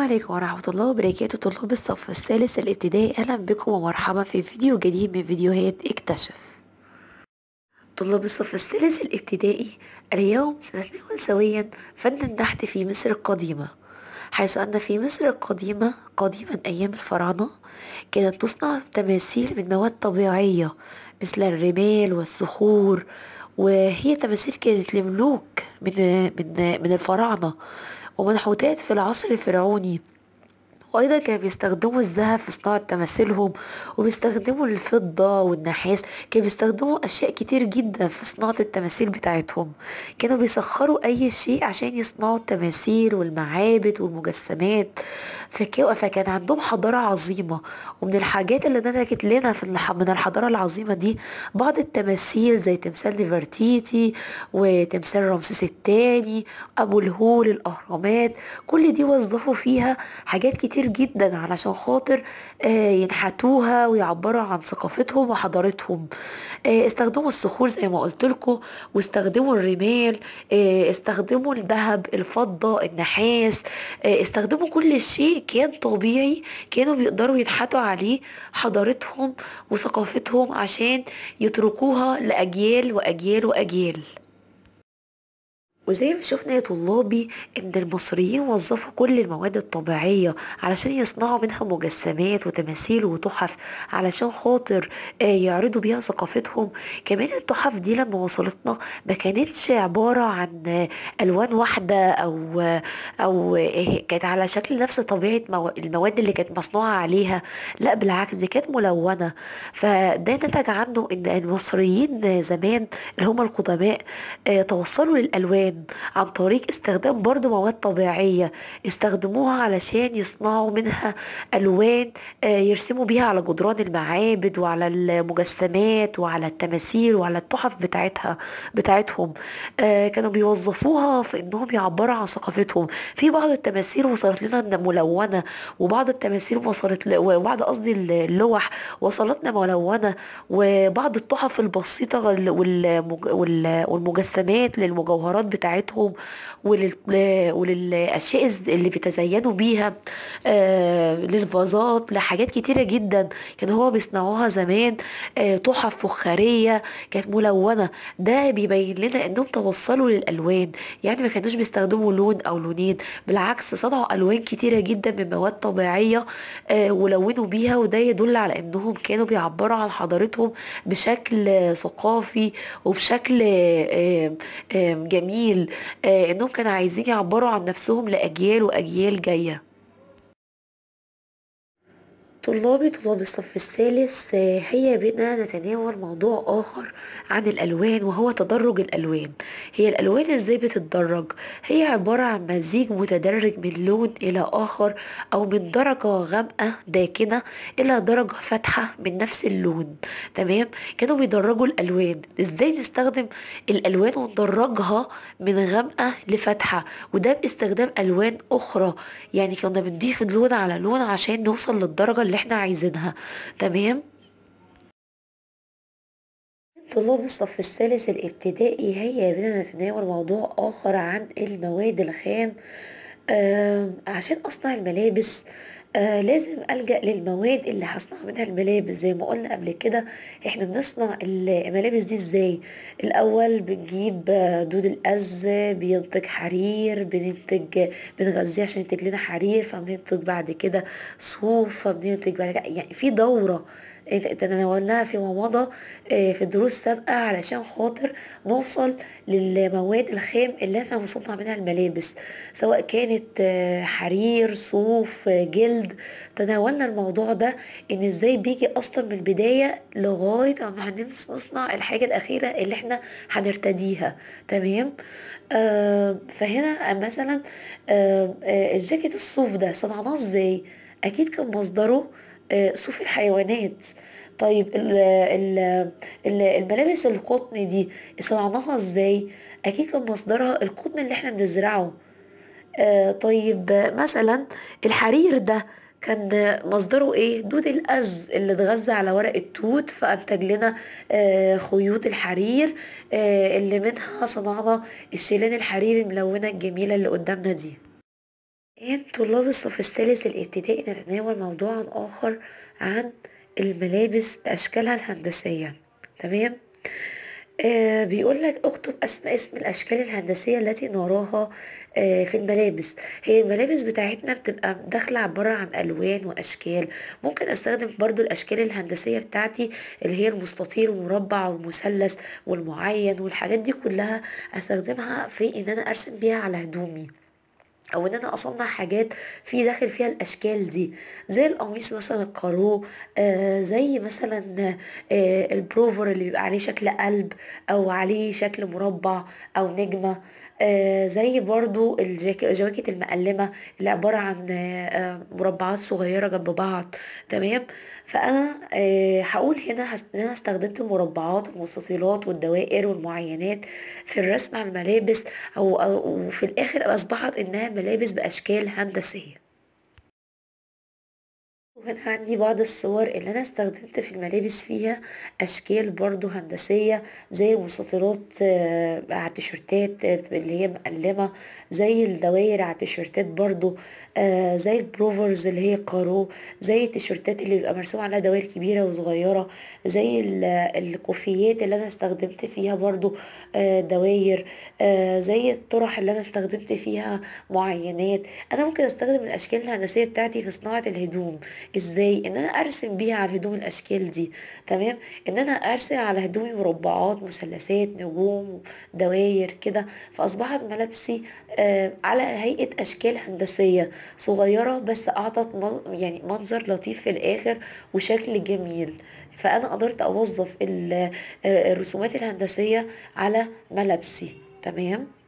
عليكم ورحمة الله وبركاته طلاب الصف الثالث الابتدائي أهلا بكم ومرحبا في فيديو جديد من فيديوهات اكتشف طلاب الصف الثالث الابتدائي اليوم سنتناول سويا فن النحت في مصر القديمة حيث أن في مصر القديمة قديما أيام الفراعنة كانت تصنع تماثيل من مواد طبيعية مثل الرمال والصخور وهي تماثيل كانت لملوك من من من الفراعنة ومنحوتات في العصر الفرعوني وايضا كانوا بيستخدموا الذهب في صناعة تماثيلهم وبيستخدموا الفضة والنحاس كانوا بيستخدموا اشياء كتير جدا في صناعة التماثيل بتاعتهم كانوا بيسخروا اي شيء عشان يصنعوا التماثيل والمعابد والمجسمات فكا- فكان عندهم حضارة عظيمة ومن الحاجات اللي نتجت لنا في الح- من الحضارة العظيمة دي بعض التماثيل زي تمثال نفرتيتي وتمثال رمسيس الثاني ابو الهول الاهرامات كل دي وظفوا فيها حاجات كتير جدا علشان خاطر آه، ينحتوها ويعبروا عن ثقافتهم وحضارتهم آه، استخدموا الصخور زي ما قلت لكم واستخدموا الرمال آه، استخدموا الذهب الفضة النحاس آه، استخدموا كل شيء كان طبيعي كانوا بيقدروا ينحتوا عليه حضارتهم وثقافتهم عشان يتركوها لأجيال وأجيال وأجيال وزي ما شفنا يا طلابي ان المصريين وظفوا كل المواد الطبيعية علشان يصنعوا منها مجسمات وتماثيل وتحف علشان خاطر آه، يعرضوا بيها ثقافتهم كمان التحف دي لما وصلتنا ما كانتش عبارة عن آه، الوان واحدة او آه، او آه، كانت على شكل نفس طبيعة مو- المواد اللي كانت مصنوعة عليها لا بالعكس دي كانت ملونة فده نتج عنه ان المصريين زمان اللي هم القدماء آه، توصلوا للألوان عن طريق استخدام برضو مواد طبيعية استخدموها علشان يصنعوا منها ألوان آه، يرسموا بيها على جدران المعابد وعلى المجسمات وعلى التماثيل وعلى التحف بتاعتها بتاعتهم آه، كانوا بيوظفوها في انهم يعبروا عن ثقافتهم في بعض التماثيل وصلت لنا إنها ملونة وبعض التماثيل وصلت ل... وبعض قصدي اللوح وصلتنا ملونة وبعض التحف البسيطة وال- والمج... وال- والمجسمات للمجوهرات بتاعتهم ولل... وللأشياء الز- اللي بيتزينوا بيها آه للفازات لحاجات كتيرة جدا كانوا هو بيصنعوها زمان آه تحف فخارية كانت ملونة ده بيبين لنا انهم توصلوا للألوان يعني ما كانوش بيستخدموا لون او لونين بالعكس صنعوا ألوان كتيرة جدا من مواد طبيعية آه ولونوا بيها وده يدل على انهم كانوا بيعبروا عن حضارتهم بشكل آه، ثقافي وبشكل آه، آه، جميل آه، انهم كانوا عايزين يعبروا عن نفسهم لأجيال وأجيال جاية طلابي طلاب الصف الثالث آه، هيا بنا نتناول موضوع آخر عن الألوان وهو تدرج الألوان هي الألوان ازاي بتتدرج هي عبارة عن مزيج متدرج من لون إلى آخر أو من درجة غامقة داكنة إلى درجة فاتحة من نفس اللون تمام كانوا بيدرجوا الألوان ازاي نستخدم الألوان وندرجها من غامقة لفاتحة وده باستخدام ألوان أخرى يعني كنا بنضيف لون على لون عشان نوصل للدرجة اللي احنا عايزينها تمام طلاب الصف الثالث الابتدائي هيا بنا نتناول موضوع آخر عن المواد الخام آم، عشان أصنع الملابس آه لازم ألجأ للمواد اللي هصنع منها الملابس زي ما قلنا قبل كده احنا بنصنع الملابس دي ازاي الأول بنجيب آه، دود الأز بينتج حرير بننتج بنغذيه عشان ينتج لنا حرير فبننتج بعد كده صوف فبننتج بعد كده يعني في دورة تناولناها فيما مضى آه، في الدروس السابقة علشان خاطر نوصل للمواد الخام اللي احنا بنصنع منها الملابس سواء كانت آه، حرير صوف آه، جلد تناولنا الموضوع ده ان ازاي بيجي اصلا من البداية لغاية اما هنمس- نصنع الحاجة الاخيرة اللي احنا هنرتديها تمام آه فهنا مثلا آه آه الجاكيت الصوف ده صنعناه ازاي اكيد كان مصدره آه، صوف الحيوانات طيب ال ال ال الملابس القطن دي صنعناها ازاي اكيد كان مصدرها القطن اللي احنا بنزرعه آه طيب آه، مثلا الحرير ده كان مصدره ايه دود الأز اللي اتغذى على ورق التوت فأنتج لنا آه خيوط الحرير آه اللي منها صنعنا الشيلان الحرير الملونة الجميلة اللي قدامنا دي الآن طلاب الصف الثالث الابتدائي نتناول موضوعا آخر عن الملابس بأشكالها الهندسية تمام آه بيقول لك اكتب اسماء اسم الاشكال الهندسيه التي نراها آه في الملابس هي الملابس بتاعتنا بتبقى داخله عباره عن الوان واشكال ممكن استخدم برضو الاشكال الهندسيه بتاعتي اللي هي المستطيل والمربع والمثلث والمعين والحاجات دي كلها استخدمها في ان انا ارسم بيها على هدومي او ان انا اصنع حاجات في داخل فيها الاشكال دي زي القميص مثلا الكارو آه زي مثلا آه البروفر اللي بيبقى عليه شكل قلب او عليه شكل مربع او نجمة آه زي برضو الجاك- الجواكت المقلمة اللي عبارة عن آه آه، مربعات صغيرة جنب بعض تمام فانا آه هقول هنا هس- ان انا استخدمت المربعات والمستطيلات والدوائر والمعينات في الرسم على الملابس او أو- وفي الاخر اصبحت انها ملابس باشكال هندسية وهنا عندي بعض الصور اللي انا استخدمت في الملابس فيها اشكال برضو هندسية زي المستطيلات آه، على التيشيرتات آه، اللي هي مقلمة زي الدواير على التيشيرتات برضو آه، زي البروفرز اللي هي كارو زي التيشيرتات اللي بيبقى مرسوم عليها دوائر كبيرة وصغيرة زي ال- الكوفيات اللي انا استخدمت فيها برضو آه، دواير آه، زي الطرح اللي انا استخدمت فيها معينات انا ممكن استخدم الاشكال الهندسية بتاعتي في صناعة الهدوم ازاي ان انا ارسم بيها على الهدوم الاشكال دي تمام ان انا ارسم على هدومي مربعات مثلثات نجوم دواير كده فاصبحت ملابسي آه على هيئة اشكال هندسية صغيرة بس اعطت من- يعني منظر لطيف في الاخر وشكل جميل فانا قدرت اوظف ال- آه، الرسومات الهندسية على ملابسي تمام